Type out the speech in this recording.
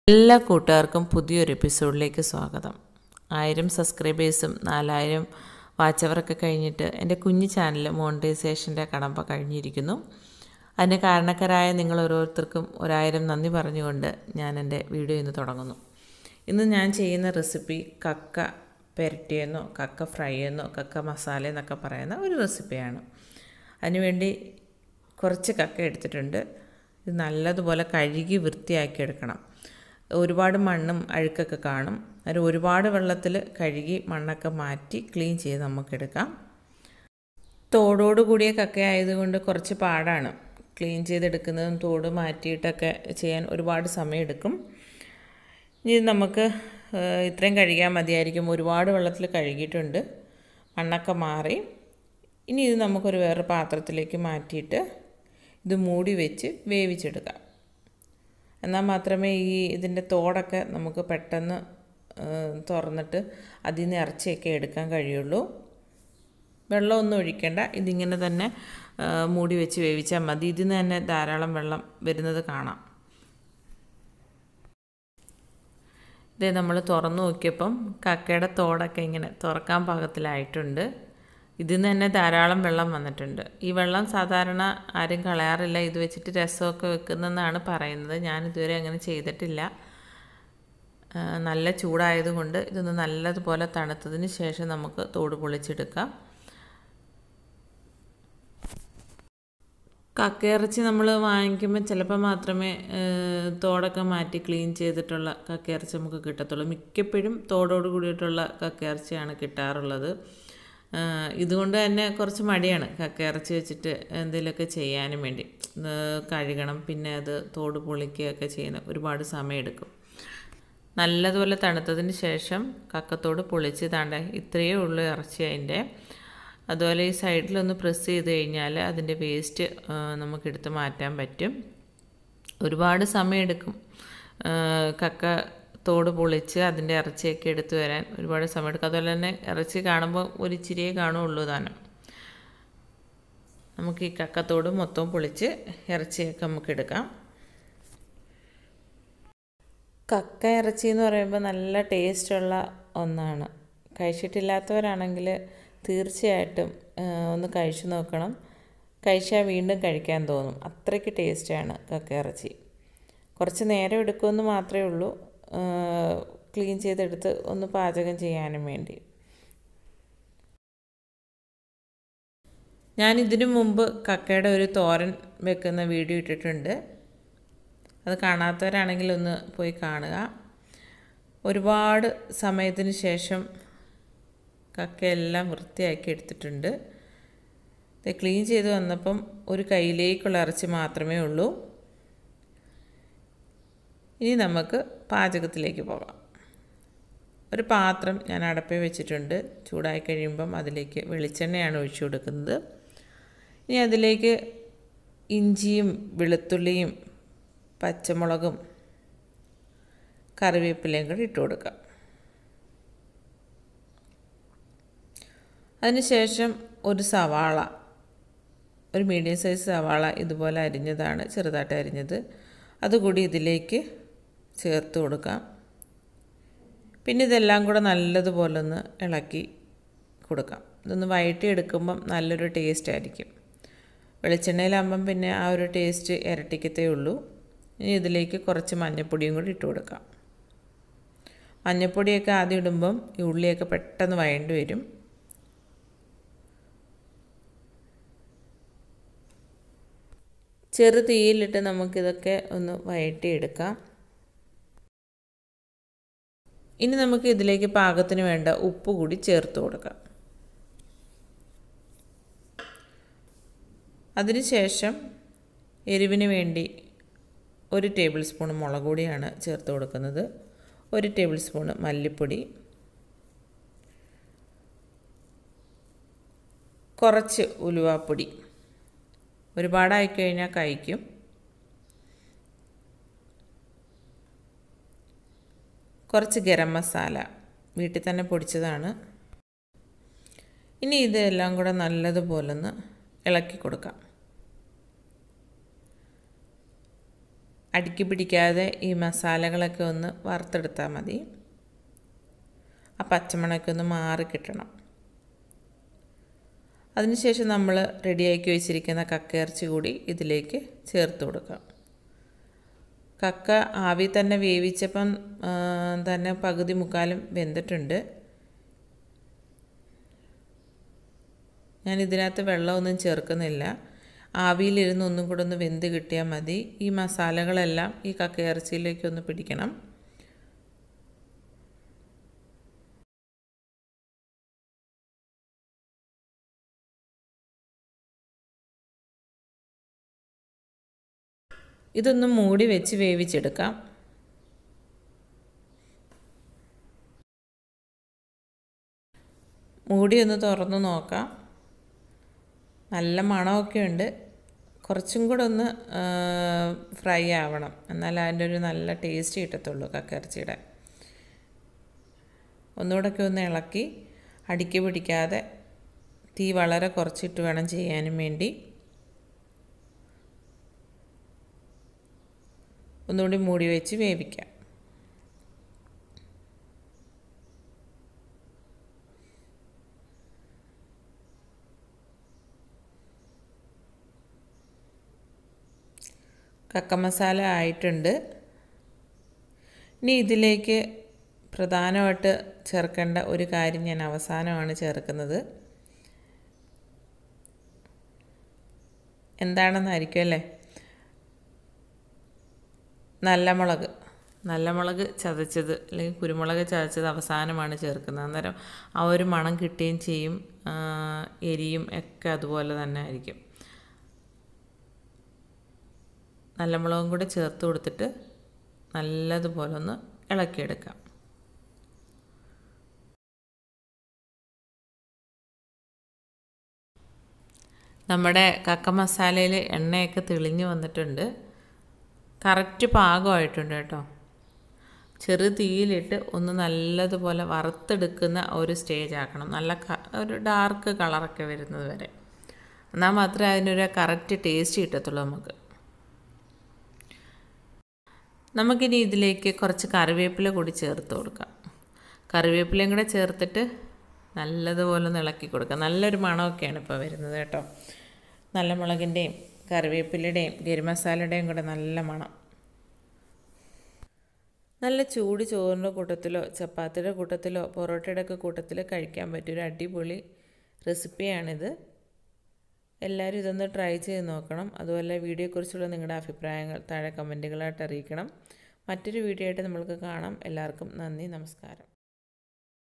എല്ലാ കൂട്ടുകാർക്കും പുതിയൊരു എപ്പിസോഡിലേക്ക് സ്വാഗതം ആയിരം സബ്സ്ക്രൈബേഴ്സും നാലായിരം വാച്ചവറൊക്കെ കഴിഞ്ഞിട്ട് എൻ്റെ കുഞ്ഞു ചാനൽ മോണിറ്റൈസേഷൻ്റെ കടമ്പ കഴിഞ്ഞിരിക്കുന്നു അതിന് കാരണക്കാരായ നിങ്ങൾ ഓരോരുത്തർക്കും ഒരായിരം നന്ദി പറഞ്ഞുകൊണ്ട് ഞാൻ എൻ്റെ വീഡിയോ ഇന്ന് തുടങ്ങുന്നു ഇന്ന് ഞാൻ ചെയ്യുന്ന റെസിപ്പി കക്ക പെരട്ടിയെന്നോ കക്ക ഫ്രൈ എന്നോ കക്ക മസാല എന്നൊക്കെ പറയുന്ന ഒരു റെസിപ്പിയാണ് അതിനുവേണ്ടി കുറച്ച് കക്ക എടുത്തിട്ടുണ്ട് ഇത് നല്ലതുപോലെ കഴുകി വൃത്തിയാക്കി എടുക്കണം ഒരുപാട് മണ്ണും അഴുക്കൊക്കെ കാണും അത് ഒരുപാട് വെള്ളത്തിൽ കഴുകി മണ്ണൊക്കെ മാറ്റി ക്ലീൻ ചെയ്ത് നമുക്കെടുക്കാം തോടോട് കൂടിയ കക്ക ആയതുകൊണ്ട് കുറച്ച് പാടാണ് ക്ലീൻ ചെയ്തെടുക്കുന്നതും തോട് മാറ്റിയിട്ടൊക്കെ ചെയ്യാൻ ഒരുപാട് സമയമെടുക്കും ഇനി നമുക്ക് ഇത്രയും കഴുകിയാൽ മതിയായിരിക്കും ഒരുപാട് വെള്ളത്തിൽ കഴുകിയിട്ടുണ്ട് മണ്ണൊക്കെ മാറി ഇനി ഇത് നമുക്കൊരു വേറെ പാത്രത്തിലേക്ക് മാറ്റിയിട്ട് ഇത് മൂടി വെച്ച് വേവിച്ചെടുക്കാം എന്നാൽ മാത്രമേ ഈ ഇതിൻ്റെ തോടൊക്കെ നമുക്ക് പെട്ടെന്ന് തുറന്നിട്ട് അതിൽ നിന്ന് ഇറച്ചിയൊക്കെ എടുക്കാൻ കഴിയുള്ളൂ വെള്ളമൊന്നും ഒഴിക്കേണ്ട ഇതിങ്ങനെ തന്നെ മൂടി വെച്ച് വേവിച്ചാൽ മതി ഇതിൽ നിന്ന് തന്നെ ധാരാളം വെള്ളം വരുന്നത് കാണാം ഇത് നമ്മൾ തുറന്നു നോക്കിയപ്പം കക്കയുടെ തോടൊക്കെ ഇങ്ങനെ തുറക്കാൻ പാകത്തിലായിട്ടുണ്ട് ഇതിൽ നിന്ന് തന്നെ ധാരാളം വെള്ളം വന്നിട്ടുണ്ട് ഈ വെള്ളം സാധാരണ ആരും കളയാറില്ല ഇത് വെച്ചിട്ട് രസമൊക്കെ വെക്കുന്നതെന്നാണ് പറയുന്നത് ഞാൻ ഇതുവരെ അങ്ങനെ ചെയ്തിട്ടില്ല നല്ല ചൂടായതുകൊണ്ട് ഇതൊന്ന് നല്ലതുപോലെ തണുത്തതിന് ശേഷം നമുക്ക് തോട് പൊളിച്ചെടുക്കാം കക്കയിറച്ചി നമ്മൾ വാങ്ങിക്കുമ്പോൾ ചിലപ്പോൾ മാത്രമേ തോടൊക്കെ മാറ്റി ക്ലീൻ ചെയ്തിട്ടുള്ള കക്കയിറച്ചി നമുക്ക് കിട്ടത്തുള്ളൂ മിക്കപ്പോഴും തോടോട് കൂടിയിട്ടുള്ള കക്കയിറച്ചിയാണ് കിട്ടാറുള്ളത് ഇതുകൊണ്ട് തന്നെ കുറച്ച് മടിയാണ് കക്ക ഇറച്ചി വെച്ചിട്ട് എന്തെങ്കിലുമൊക്കെ ചെയ്യാനും വേണ്ടി കഴുകണം പിന്നെ അത് തോട് പൊളിക്കുകയൊക്കെ ചെയ്യുന്ന ഒരുപാട് സമയമെടുക്കും നല്ലതുപോലെ തണുത്തതിന് ശേഷം കക്കത്തോട് പൊളിച്ച് താണ്ട ഇത്രയേ ഉള്ളൂ ഇറച്ചി അതിൻ്റെ അതുപോലെ ഈ സൈഡിലൊന്ന് പ്രസ് ചെയ്ത് കഴിഞ്ഞാൽ അതിൻ്റെ വേസ്റ്റ് നമുക്കെടുത്ത് മാറ്റാൻ പറ്റും ഒരുപാട് സമയമെടുക്കും കക്ക തോട് പൊളിച്ച് അതിൻ്റെ ഇറച്ചിയൊക്കെ എടുത്തു വരാൻ ഒരുപാട് സമയമെടുക്കും അതുപോലെ തന്നെ ഇറച്ചി കാണുമ്പോൾ ഒരു ഇച്ചിരിയേ കാണുള്ളൂ താനും നമുക്ക് ഈ കക്കത്തോട് മൊത്തം പൊളിച്ച് ഇറച്ചിയൊക്കെ നമുക്ക് എടുക്കാം കക്ക ഇറച്ചി എന്ന് പറയുമ്പോൾ നല്ല ടേസ്റ്റുള്ള ഒന്നാണ് കഴിച്ചിട്ടില്ലാത്തവരാണെങ്കിൽ തീർച്ചയായിട്ടും ഒന്ന് കഴിച്ചു നോക്കണം കഴിച്ചാൽ വീണ്ടും കഴിക്കാൻ തോന്നും അത്രയ്ക്ക് ടേസ്റ്റാണ് കക്ക ഇറച്ചി കുറച്ച് നേരം എടുക്കുമെന്ന് മാത്രമേ ഉള്ളൂ ക്ലീൻ ചെയ്തെടുത്ത് ഒന്ന് പാചകം ചെയ്യാനും വേണ്ടി ഞാൻ ഇതിനു മുമ്പ് കക്കയുടെ ഒരു തോരൻ വെക്കുന്ന വീഡിയോ ഇട്ടിട്ടുണ്ട് അത് കാണാത്തവരാണെങ്കിൽ ഒന്ന് പോയി കാണുക ഒരുപാട് സമയത്തിന് ശേഷം കക്കയെല്ലാം വൃത്തിയാക്കി എടുത്തിട്ടുണ്ട് ഇത് ക്ലീൻ ചെയ്ത് വന്നപ്പം ഒരു കയ്യിലേക്കുള്ള ഇറച്ചി മാത്രമേ ഉള്ളൂ ഇനി നമുക്ക് പാചകത്തിലേക്ക് പോകാം ഒരു പാത്രം ഞാൻ അടപ്പേ വെച്ചിട്ടുണ്ട് ചൂടായി കഴിയുമ്പം അതിലേക്ക് വെളിച്ചെണ്ണയാണ് ഒഴിച്ചു കൊടുക്കുന്നത് ഇനി അതിലേക്ക് ഇഞ്ചിയും വെളുത്തുള്ളിയും പച്ചമുളകും കറിവേപ്പിലയും കൂടി ഇട്ട് കൊടുക്കാം അതിനുശേഷം ഒരു സവാള ഒരു മീഡിയം സൈസ് സവാള ഇതുപോലെ അരിഞ്ഞതാണ് ചെറുതായിട്ട് അരിഞ്ഞത് അതുകൂടി ഇതിലേക്ക് ചേർത്ത് കൊടുക്കാം പിന്നെ ഇതെല്ലാം കൂടെ നല്ലതുപോലെ ഒന്ന് ഇളക്കി കൊടുക്കാം ഇതൊന്ന് വഴറ്റി എടുക്കുമ്പം നല്ലൊരു ടേസ്റ്റ് ആയിരിക്കും വെളിച്ചെണ്ണയിലാകുമ്പം പിന്നെ ആ ഒരു ടേസ്റ്റ് ഇരട്ടിക്കത്തേ ഉള്ളൂ ഇനി ഇതിലേക്ക് കുറച്ച് മഞ്ഞൾപ്പൊടിയും കൂടി ഇട്ട് കൊടുക്കാം മഞ്ഞൾപ്പൊടിയൊക്കെ ആദ്യം ഇടുമ്പം ഈ ഉള്ളിയൊക്കെ പെട്ടെന്ന് വഴണ്ടി വരും ചെറു തീയിലിട്ട് നമുക്കിതൊക്കെ ഒന്ന് വഴറ്റിയെടുക്കാം ഇനി നമുക്ക് ഇതിലേക്ക് പാകത്തിന് വേണ്ട ഉപ്പ് കൂടി ചേർത്ത് കൊടുക്കാം അതിനുശേഷം എരിവിന് വേണ്ടി ഒരു ടേബിൾ സ്പൂൺ മുളക് പൊടിയാണ് ചേർത്ത് കൊടുക്കുന്നത് ഒരു ടേബിൾ സ്പൂൺ മല്ലിപ്പൊടി കുറച്ച് ഉലുവാപ്പൊടി ഒരുപാടായി കഴിഞ്ഞാൽ കഴിക്കും കുറച്ച് ഗരം മസാല വീട്ടിൽ തന്നെ പൊടിച്ചതാണ് ഇനി ഇതെല്ലാം കൂടെ നല്ലതുപോലെ ഒന്ന് ഇളക്കി കൊടുക്കാം അടുക്കി പിടിക്കാതെ ഈ മസാലകളൊക്കെ ഒന്ന് വറുത്തെടുത്താൽ മതി ആ പച്ചമണമൊക്കെ ഒന്ന് മാറി കിട്ടണം അതിനുശേഷം നമ്മൾ റെഡിയാക്കി വെച്ചിരിക്കുന്ന കക്കയിറച്ചി കൂടി ഇതിലേക്ക് ചേർത്ത് കൊടുക്കാം കക്ക ആവി തന്നെ വേവിച്ചപ്പം തന്നെ പകുതി മുക്കാലും വെന്തിട്ടുണ്ട് ഞാൻ ഇതിനകത്ത് വെള്ളമൊന്നും ചേർക്കുന്നില്ല ആവിയിലിരുന്ന് ഒന്നും കൂടെ ഒന്ന് വെന്ത് കിട്ടിയാൽ മതി ഈ മസാലകളെല്ലാം ഈ കക്കയിറച്ചിയിലേക്ക് ഒന്ന് പിടിക്കണം ഇതൊന്ന് മൂടി വെച്ച് വേവിച്ചെടുക്കാം മൂടി ഒന്ന് തുറന്ന് നോക്കാം നല്ല മണമൊക്കെ ഉണ്ട് കുറച്ചും കൂടെ ഒന്ന് ഫ്രൈ ആവണം എന്നാൽ അതിൻ്റെ ഒരു നല്ല ടേസ്റ്റ് കിട്ടത്തുള്ളൂ കക്കയിറച്ചിയുടെ ഒന്നുകൂടെയൊക്കെ ഒന്ന് ഇളക്കി അടുക്കി പിടിക്കാതെ തീ വളരെ കുറച്ചിട്ട് വേണം ചെയ്യാനും വേണ്ടി ഒന്നുകൂടി മൂടി വെച്ച് വേവിക്കാം കക്ക മസാല ആയിട്ടുണ്ട് ഇനി ഇതിലേക്ക് പ്രധാനമായിട്ട് ചേർക്കേണ്ട ഒരു കാര്യം ഞാൻ അവസാനമാണ് ചേർക്കുന്നത് എന്താണെന്നായിരിക്കും അല്ലേ നല്ല മുളക് നല്ല മുളക് ചതച്ചത് അല്ലെങ്കിൽ കുരുമുളക് ചതച്ചത് അവസാനമാണ് ചേർക്കുന്നത് അന്നേരം ആ ഒരു മണം കിട്ടുകയും ചെയ്യും എരിയും ഒക്കെ അതുപോലെ തന്നെ ആയിരിക്കും നല്ല മുളകും കൂടെ ചേർത്ത് കൊടുത്തിട്ട് നല്ലതുപോലെ ഒന്ന് ഇളക്കിയെടുക്കാം നമ്മുടെ കക്ക മസാലയിൽ എണ്ണയൊക്കെ തെളിഞ്ഞ് വന്നിട്ടുണ്ട് കറക്റ്റ് പാകമായിട്ടുണ്ട് കേട്ടോ ചെറു തീയിലിട്ട് ഒന്ന് നല്ലതുപോലെ വറുത്തെടുക്കുന്ന ഒരു സ്റ്റേജ് ആക്കണം നല്ല ഒരു ഡാർക്ക് കളറൊക്കെ വരുന്നത് വരെ എന്നാൽ മാത്രമേ അതിനൊരു കറക്റ്റ് ടേസ്റ്റ് കിട്ടത്തുള്ളൂ നമുക്ക് നമുക്കിനി ഇതിലേക്ക് കുറച്ച് കറിവേപ്പില കൂടി ചേർത്ത് കൊടുക്കാം കറിവേപ്പിലയും കൂടെ ചേർത്തിട്ട് നല്ലതുപോലെ ഒന്ന് ഇളക്കി കൊടുക്കാം നല്ലൊരു മണമൊക്കെയാണ് ഇപ്പോൾ വരുന്നത് കേട്ടോ നല്ല മുളകിൻ്റെയും കറിവേപ്പിലയുടെയും ഗരി മസാലയുടെയും കൂടെ നല്ല മണം നല്ല ചൂട് ചോറിൻ്റെ കൂട്ടത്തിലോ ചപ്പാത്തിയുടെ കൂട്ടത്തിലോ പൊറോട്ടയുടെ ഒക്കെ കൂട്ടത്തിൽ കഴിക്കാൻ പറ്റിയ ഒരു അടിപൊളി റെസിപ്പിയാണിത് എല്ലാവരും ഇതൊന്ന് ട്രൈ ചെയ്ത് നോക്കണം അതുപോലെ വീഡിയോയെക്കുറിച്ചുള്ള നിങ്ങളുടെ അഭിപ്രായങ്ങൾ താഴെ കമൻറ്റുകളായിട്ട് അറിയിക്കണം മറ്റൊരു വീഡിയോ ആയിട്ട് നമ്മൾക്ക് കാണാം എല്ലാവർക്കും നന്ദി നമസ്കാരം